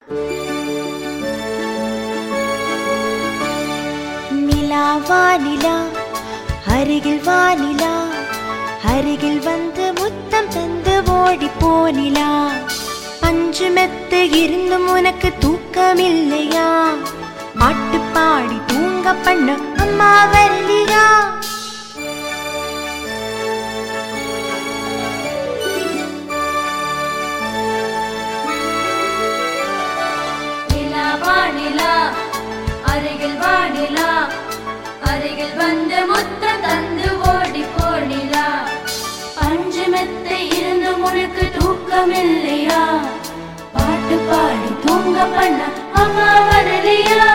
நிலா வானிலா அருகில் வானிலா அருகில் வந்து முத்தம் தந்து ஓடி போனிலா பஞ்சு மெத்து இருந்தும் உனக்கு தூக்கமில்லையா பாட்டு பாடி தூங்க பண்ண அம்மா வரலியா நிலா வானிலா அருகில் வானிலா அருகில் வந்து முத்தம் தந்து ஓடி போனிலா பஞ்சு மெத்தை இருந்து உனக்கு தூக்கமில்லையா பாட்டு பாடி தூங்க பண்ண அம்மா வரலையா